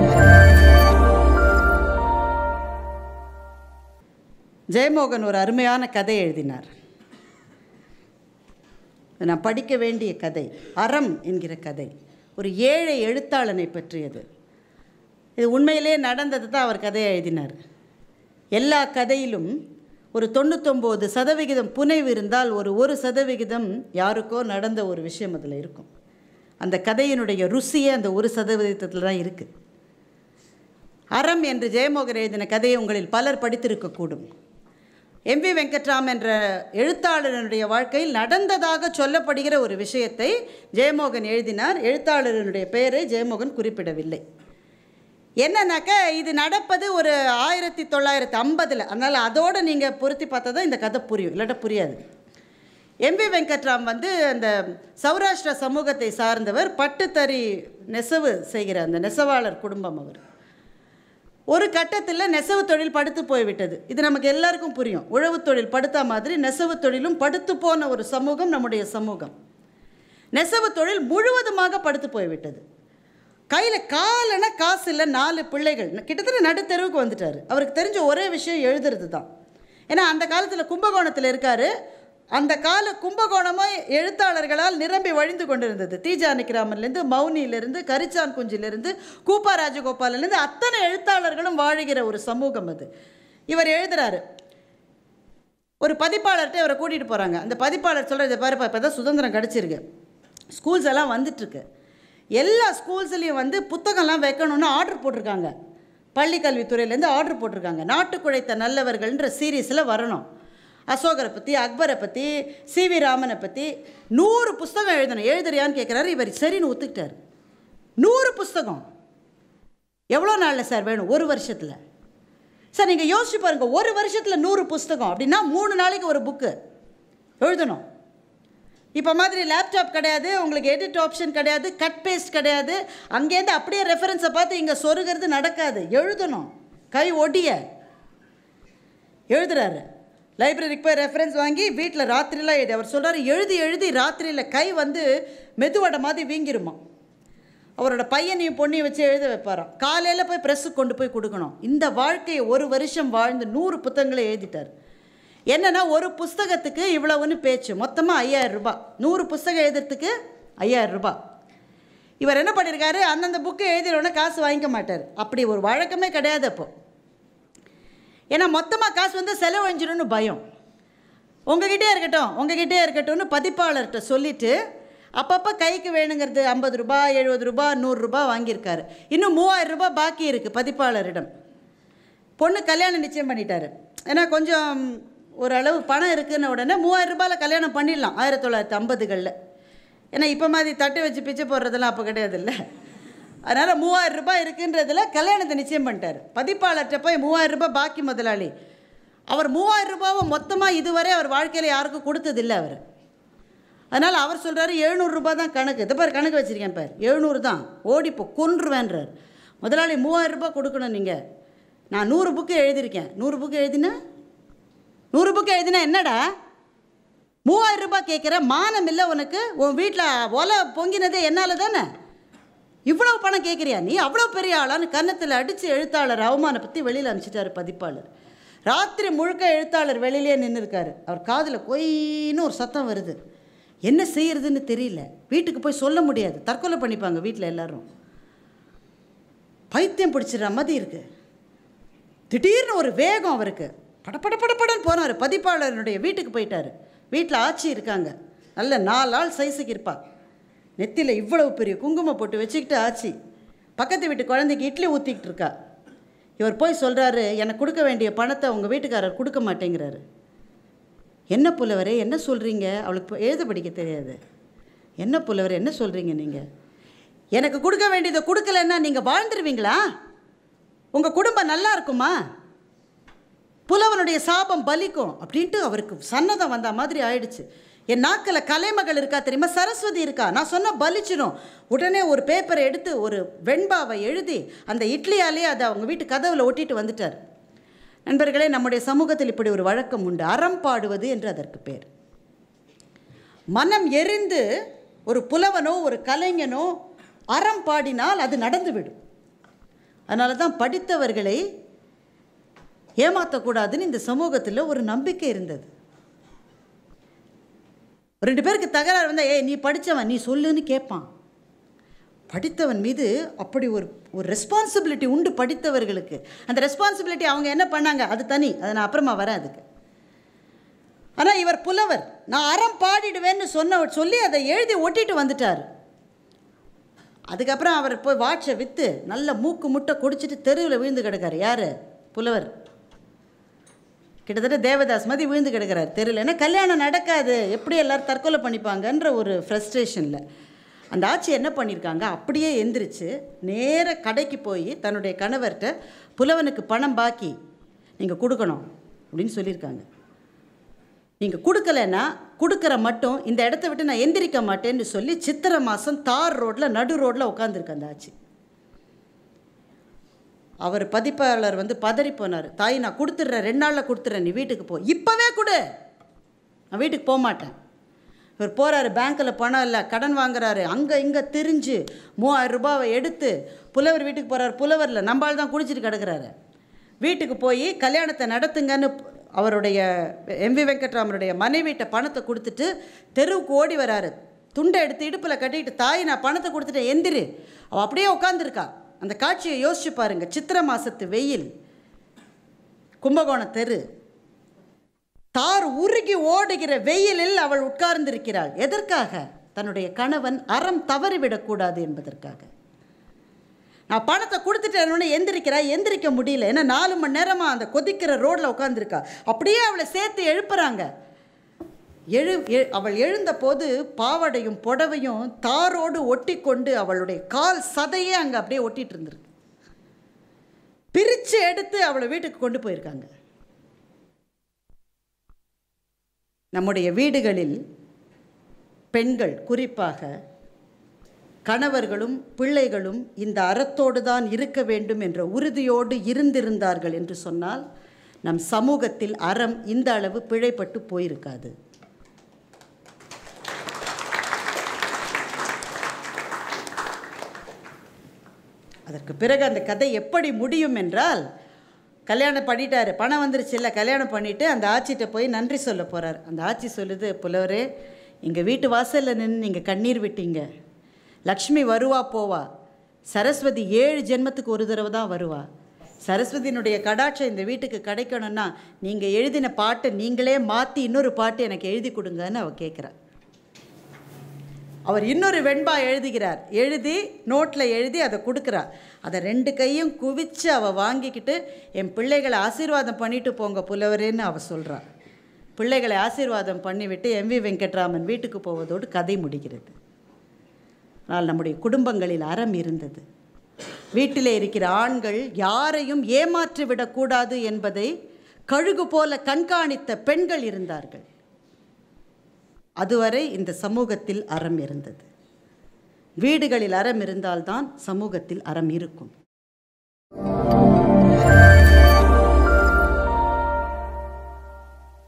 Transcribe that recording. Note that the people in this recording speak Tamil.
ஜெயமோகன் ஒரு அருமையான கதை எழுதினார் நான் படிக்க வேண்டிய கதை அறம் என்கிற கதை ஒரு ஏழை எழுத்தாளனை பற்றியது இது உண்மையிலே நடந்தது தான் அவர் கதையை எழுதினார் எல்லா கதையிலும் ஒரு தொண்ணூத்தொம்பது சதவிகிதம் புனைவு இருந்தால் ஒரு ஒரு சதவிகிதம் யாருக்கோ நடந்த ஒரு விஷயம் அதில் இருக்கும் அந்த கதையினுடைய ருசியே அந்த ஒரு சதவீதத்தில் தான் இருக்குது அறம் என்று ஜெயமோகன் எழுதின கதையை உங்களில் பலர் படித்திருக்கக்கூடும் எம்பி வெங்கட்ராம் என்ற எழுத்தாளரனுடைய வாழ்க்கையில் நடந்ததாக சொல்லப்படுகிற ஒரு விஷயத்தை ஜெயமோகன் எழுதினார் எழுத்தாளரனுடைய பெயரை ஜெயமோகன் குறிப்பிடவில்லை என்னன்னாக்க இது நடப்பது ஒரு ஆயிரத்தி தொள்ளாயிரத்தி ஐம்பதில் அதனால் அதோடு நீங்கள் பொருத்தி பார்த்தா தான் இந்த கதை புரியும் இல்லாட்ட புரியாது எம்பி வெங்கட்ராம் வந்து அந்த சௌராஷ்டிரா சமூகத்தை சார்ந்தவர் பட்டுத்தறி நெசவு செய்கிற அந்த நெசவாளர் குடும்பம் அவர் ஒரு கட்டத்தில் நெசவு தொழில் படுத்து போய்விட்டது இது நமக்கு எல்லாருக்கும் புரியும் உழவு தொழில் படுத்தா மாதிரி நெசவு தொழிலும் படுத்து போன ஒரு சமூகம் நம்முடைய சமூகம் நெசவு தொழில் முழுவதுமாக படுத்து போய்விட்டது கையில் காலன காசு இல்லை நாலு பிள்ளைகள் கிட்டத்தட்ட நடுத்தெருவுக்கு வந்துட்டார் அவருக்கு தெரிஞ்ச ஒரே விஷயம் எழுதுறது தான் ஏன்னா அந்த காலத்தில் கும்பகோணத்தில் இருக்கார் அந்த கால கும்பகோணமும் எழுத்தாளர்களால் நிரம்பி வழிந்து கொண்டிருந்தது டி ஜானகிராமன்லேருந்து மௌனியிலிருந்து கரிச்சான் குஞ்சிலிருந்து கூப்பா ராஜகோபாலிலேருந்து அத்தனை எழுத்தாளர்களும் வாழுகிற ஒரு சமூகம் அது இவர் எழுதுறாரு ஒரு பதிப்பாளர்கிட்ட இவரை கூட்டிகிட்டு போகிறாங்க அந்த பதிப்பாளர் சொல்கிறது பாருப்பா இப்போ தான் சுதந்திரம் கிடச்சிருக்கு ஸ்கூல்ஸ் எல்லாம் வந்துட்டுருக்கு எல்லா ஸ்கூல்ஸ்லேயும் வந்து புத்தகம்லாம் வைக்கணும்னு ஆர்டர் போட்டிருக்காங்க பள்ளி கல்வித்துறையிலேருந்து ஆர்டர் போட்டிருக்காங்க நாட்டுக்குழைத்த நல்லவர்கள்ன்ற சீரீஸில் வரணும் அசோகரை பற்றி அக்பரை பற்றி சி வி ராமனை பற்றி நூறு புஸ்தகம் எழுதணும் எழுதுறியான்னு கேட்குறாரு இவர் சரின்னு ஒத்துக்கிட்டார் நூறு புஸ்தகம் எவ்வளோ நாளில் சார் வேணும் ஒரு வருஷத்தில் சார் நீங்கள் யோசிச்சு பாருங்கள் ஒரு வருஷத்தில் நூறு புஸ்தகம் அப்படின்னா மூணு நாளைக்கு ஒரு புக்கு எழுதணும் இப்போ மாதிரி லேப்டாப் கிடையாது உங்களுக்கு எடிட் ஆப்ஷன் கிடையாது கட் பேஸ்ட் கிடையாது அங்கேருந்து அப்படியே ரெஃபரன்ஸை பார்த்து இங்கே சொருகிறது நடக்காது எழுதணும் கை ஒடிய எழுதுறாரு லைப்ரரிக்கு போய் ரெஃபரன்ஸ் வாங்கி வீட்டில் ராத்திரிலாம் எழுதி அவர் சொல்கிறாரு எழுதி எழுதி ராத்திரியில் கை வந்து மெதுவடை மாதிரி வீங்கிருமா அவரோட பையனையும் பொண்ணையும் வச்சு எழுத வைப்பாராம் காலையில் போய் ப்ரெஸ்ஸுக்கு கொண்டு போய் கொடுக்கணும் இந்த வாழ்க்கையை ஒரு வருஷம் வாழ்ந்து நூறு புத்தகங்களை எழுதிட்டார் என்னென்னா ஒரு புஸ்தகத்துக்கு இவ்வளவுன்னு பேச்சு மொத்தமாக ஐயாயிரம் ரூபாய் நூறு புஸ்தகம் எழுதுறதுக்கு ஐயாயிரம் ரூபாய் இவர் என்ன பண்ணியிருக்காரு அந்தந்த புக்கு எழுதினோடனே காசு வாங்கிக்க மாட்டார் அப்படி ஒரு வழக்கமே கிடையாது அப்போ ஏன்னா மொத்தமாக காசு வந்து செலவழிஞ்சிடும்னு பயம் உங்ககிட்டே இருக்கட்டும் உங்ககிட்டே இருக்கட்டும்னு பதிப்பாளர்கிட்ட சொல்லிவிட்டு அப்பப்போ கைக்கு வேணுங்கிறது ஐம்பது ரூபாய் எழுபது ரூபாய் நூறுரூபா வாங்கியிருக்காரு இன்னும் மூவாயிரம் ரூபாய் பாக்கி இருக்குது பதிப்பாளரிடம் பொண்ணு கல்யாணம் நிச்சயம் பண்ணிட்டாரு ஏன்னா கொஞ்சம் ஓரளவு பணம் இருக்குன்னு உடனே மூவாயிரம் ரூபாயில் கல்யாணம் பண்ணிடலாம் ஆயிரத்தி தொள்ளாயிரத்தி ஐம்பதுகளில் ஏன்னா இப்போ மாதிரி தட்டு வச்சு பிச்சை போடுறதெல்லாம் அப்போ கிடையாது இல்லை அதனால் மூவாயிரம் ரூபாய் இருக்குன்றதுல கல்யாணத்தை நிச்சயம் பண்ணிட்டார் பதிப்பாளர்கிட்ட போய் மூவாயிரம் ரூபாய் பாக்கி முதலாளி அவர் மூவாயிரம் ரூபாவை மொத்தமாக இதுவரை அவர் வாழ்க்கையில் யாருக்கும் கொடுத்ததில்லை அவர் அதனால் அவர் சொல்கிறாரு எழுநூறுரூபா தான் கணக்கு இதை பாரு கணக்கு வச்சுருக்கேன் பார் எழுநூறு தான் ஓடிப்போ கொன்றுவேன்றார் முதலாளி மூவாயிரம் ரூபாய் கொடுக்கணும் நீங்கள் நான் நூறு புக்கு எழுதியிருக்கேன் நூறு புக்கு எழுதினா நூறு புக்கு எழுதினா என்னடா மூவாயிரம் ரூபாய் கேட்குற மானம் இல்லை உனக்கு உன் வீட்டில் ஒலை பொங்கினதே என்னால் தானே இவ்வளோ பணம் கேட்குறியா நீ அவ்வளோ பெரிய ஆளான்னு கன்னத்தில் அடித்து எழுத்தாளர் அவமானை பற்றி வெளியில் அனுப்பிச்சிட்டாரு பதிப்பாளர் ராத்திரி முழுக்க எழுத்தாளர் வெளியிலே நின்று இருக்காரு அவர் காதில் கொயின்னு ஒரு சத்தம் வருது என்ன செய்யறதுன்னு தெரியல வீட்டுக்கு போய் சொல்ல முடியாது தற்கொலை பண்ணிப்பாங்க வீட்டில் எல்லாரும் பைத்தியம் பிடிச்சிடுற மாதிரி இருக்கு திடீர்னு ஒரு வேகம் அவருக்கு பட பட பட படன்னு போனார் பதிப்பாளருடைய வீட்டுக்கு போயிட்டார் வீட்டில் ஆச்சி இருக்காங்க நல்ல நாலு ஆள் சைஸுக்கு இருப்பா நெத்தியில் இவ்வளவு பெரிய குங்குமம் போட்டு வச்சுக்கிட்டு ஆச்சி பக்கத்து வீட்டு குழந்தைக்கு இட்லி ஊற்றிக்கிட்டு இருக்கா இவர் போய் சொல்கிறாரு எனக்கு கொடுக்க வேண்டிய பணத்தை உங்கள் வீட்டுக்காரர் கொடுக்க மாட்டேங்கிறாரு என்ன புலவரே என்ன சொல்கிறீங்க அவளுக்கு எழுத படிக்க தெரியாது என்ன புலவரே என்ன சொல்கிறீங்க நீங்கள் எனக்கு கொடுக்க வேண்டியதை கொடுக்கலன்னா நீங்கள் வாழ்ந்துருவீங்களா உங்கள் குடும்பம் நல்லா இருக்குமா புலவனுடைய சாபம் பலிக்கும் அப்படின்ட்டு அவருக்கு சன்னதம் வந்த மாதிரி ஆயிடுச்சு என் நாக்கில் கலைமகள் இருக்கா தெரியுமா சரஸ்வதி இருக்கா நான் சொன்ன பலிச்சிடும் உடனே ஒரு பேப்பரை எடுத்து ஒரு வெண்பாவை எழுதி அந்த இட்லியாலே அதை அவங்க வீட்டு கதவில் ஒட்டிட்டு வந்துட்டார் நண்பர்களே நம்முடைய சமூகத்தில் இப்படி ஒரு வழக்கம் உண்டு அறம் பாடுவது என்று அதற்கு பேர் மனம் எரிந்து ஒரு புலவனோ ஒரு கலைஞனோ அறம் பாடினால் அது நடந்துவிடும் அதனால தான் படித்தவர்களை ஏமாற்றக்கூடாதுன்னு இந்த சமூகத்தில் ஒரு நம்பிக்கை இருந்தது ரெண்டு பேருக்கு தகராறு வந்தால் ஏய் நீ படித்தவன் நீ சொல்லுன்னு கேட்பான் படித்தவன் மீது அப்படி ஒரு ஒரு ரெஸ்பான்சிபிலிட்டி உண்டு படித்தவர்களுக்கு அந்த ரெஸ்பான்சிபிலிட்டி அவங்க என்ன பண்ணாங்க அது தனி அதை நான் அப்புறமா வரேன் அதுக்கு ஆனால் இவர் புலவர் நான் அறம் பாடிடுவேன்னு சொன்ன சொல்லி அதை எழுதி ஒட்டிட்டு வந்துட்டார் அதுக்கப்புறம் அவர் போய் வாட்சை விற்று நல்ல மூக்கு முட்டை குடிச்சிட்டு தெருவில் விழுந்து கிடக்காரு யார் புலவர் கிட்டத்தட்ட தேவதாஸ் மாதிரி விழுந்து கிடக்கிறார் தெருவில் ஏன்னா கல்யாணம் நடக்காது எப்படி எல்லாரும் தற்கொலை பண்ணிப்பாங்கன்ற ஒரு ஃப்ரஸ்ட்ரேஷனில் அந்த ஆட்சி என்ன பண்ணியிருக்காங்க அப்படியே எந்திரிச்சு நேர கடைக்கு போய் தன்னுடைய கணவர்கிட்ட புலவனுக்கு பணம் பாக்கி நீங்கள் கொடுக்கணும் அப்படின்னு சொல்லியிருக்காங்க நீங்கள் கொடுக்கலன்னா கொடுக்குற மட்டும் இந்த இடத்த விட்டு நான் எந்திரிக்க மாட்டேன்னு சொல்லி சித்திரை மாதம் தார் ரோட்டில் நடு ரோட்டில் உட்காந்துருக்கு அந்த ஆட்சி அவர் பதிப்பாளர் வந்து பதறி போனார் தாய் நான் கொடுத்துட்றேன் ரெண்டு நாளில் கொடுத்துட்றேன் நீ வீட்டுக்கு போ இப்போவே கொடு நான் வீட்டுக்கு போக மாட்டேன் இவர் போகிறாரு பேங்க்கில் பணம் இல்லை கடன் வாங்குறாரு அங்கே இங்கே திரிஞ்சு மூவாயிரம் ரூபாவை எடுத்து புலவர் வீட்டுக்கு போகிறார் புலவரில் நம்மால் தான் குடிச்சிட்டு கிடக்குறாரு வீட்டுக்கு போய் கல்யாணத்தை நடத்துங்கன்னு அவருடைய எம்வி வெங்கட்ராமனுடைய மனைவிட்ட பணத்தை கொடுத்துட்டு தெருவுக்கு ஓடி வராரு துண்டை எடுத்து இடுப்பில் கட்டிட்டு தாய் நான் பணத்தை கொடுத்துட்டேன் எந்திரு அவள் அப்படியே உட்காந்துருக்கா அந்த காட்சியை யோசிச்சு பாருங்க சித்திரை மாசத்து வெயில் கும்பகோணம் தெரு தார் உருகி ஓடுகிற வெயிலில் அவள் உட்கார்ந்திருக்கிறாள் எதற்காக தன்னுடைய கணவன் அறம் தவறிவிடக்கூடாது என்பதற்காக நான் பணத்தை கொடுத்துட்டேன்னு எந்திரிக்கிறா எந்திரிக்க முடியல ஏன்னா நாலு மணி நேரமாக அந்த கொதிக்கிற ரோட்டில் உட்காந்துருக்கா அப்படியே அவளை சேர்த்து எழுப்புறாங்க எழு எ- அவள் எழுந்த போது பாவடையும் புடவையும் தாரோடு ஒட்டி கொண்டு அவளுடைய கால் சதையே அங்கே அப்படியே ஒட்டிட்டு இருந்திருக்கு பிரித்து எடுத்து அவளை வீட்டுக்கு கொண்டு போயிருக்காங்க நம்முடைய வீடுகளில் பெண்கள் குறிப்பாக கணவர்களும் பிள்ளைகளும் இந்த அறத்தோடு தான் இருக்க வேண்டும் என்ற உறுதியோடு இருந்திருந்தார்கள் என்று சொன்னால் நம் சமூகத்தில் அறம் இந்த அளவு பிழைப்பட்டு போயிருக்காது அதற்கு பிறகு அந்த கதை எப்படி முடியும் என்றால் கல்யாணம் பண்ணிட்டாரு பணம் வந்துருச்சு இல்லை கல்யாணம் பண்ணிவிட்டு அந்த ஆட்சிகிட்ட போய் நன்றி சொல்ல போகிறார் அந்த ஆட்சி சொல்லுது புலவரே எங்கள் வீட்டு வாசலில் நின்று நீங்கள் கண்ணீர் விட்டீங்க லக்ஷ்மி வருவா போவா சரஸ்வதி ஏழு ஜென்மத்துக்கு ஒரு தடவை தான் வருவா சரஸ்வதியினுடைய கடாட்சம் இந்த வீட்டுக்கு கிடைக்கணும்னா நீங்கள் எழுதின பாட்டை நீங்களே மாற்றி இன்னொரு பாட்டு எனக்கு எழுதி கொடுங்கன்னு அவ கேட்குறா அவர் இன்னொரு வெண்பா எழுதுகிறார் எழுதி நோட்டில் எழுதி அதை கொடுக்குறார் அதை ரெண்டு கையும் குவிச்சு அவள் வாங்கிக்கிட்டு என் பிள்ளைகளை ஆசீர்வாதம் பண்ணிட்டு போங்க புலவரேன்னு அவள் சொல்றா. பிள்ளைகளை ஆசீர்வாதம் பண்ணிவிட்டு எம்வி வெங்கட்ராமன் வீட்டுக்கு போவதோடு கதை முடிகிறது ஆனால் நம்முடைய குடும்பங்களில் அறம் இருந்தது வீட்டிலே இருக்கிற ஆண்கள் யாரையும் ஏமாற்றி விடக்கூடாது என்பதை கழுகு போல கண்காணித்த பெண்கள் இருந்தார்கள் அதுவரை இந்த சமூகத்தில் அறம் இருந்தது வீடுகளில் அறம் இருந்தால்தான் சமூகத்தில் அறம் இருக்கும்